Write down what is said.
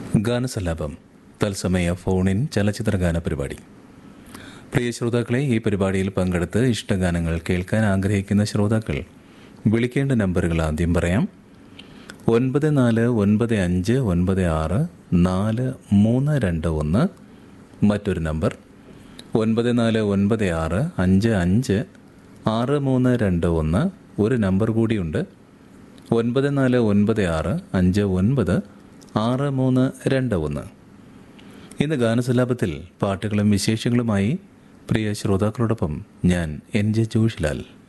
ഗാനസല്ലാപം തത്സമയ ഫോണിൻ ചലച്ചിത്ര ഗാന പരിപാടി പ്രിയ ശ്രോതാക്കളെ ഈ പരിപാടിയിൽ പങ്കെടുത്ത് ഇഷ്ടഗാനങ്ങൾ കേൾക്കാൻ ആഗ്രഹിക്കുന്ന ശ്രോതാക്കൾ വിളിക്കേണ്ട നമ്പറുകൾ ആദ്യം പറയാം ഒൻപത് നാല് ഒൻപത് അഞ്ച് ഒൻപത് ആറ് നാല് മൂന്ന് രണ്ട് ഒന്ന് മറ്റൊരു നമ്പർ ഒൻപത് നാല് ഒൻപത് ആറ് അഞ്ച് അഞ്ച് ആറ് മൂന്ന് രണ്ട് ഒന്ന് ഒരു നമ്പർ കൂടിയുണ്ട് ഒൻപത് നാല് ഒൻപത് ആറ് അഞ്ച് ഒൻപത് ആറ് മൂന്ന് രണ്ട് ഒന്ന് ഇന്ന് ഗാനസലാപത്തിൽ പാട്ടുകളും വിശേഷങ്ങളുമായി പ്രിയ ശ്രോതാക്കളോടൊപ്പം ഞാൻ എൻ ജെ ജോഷിലാൽ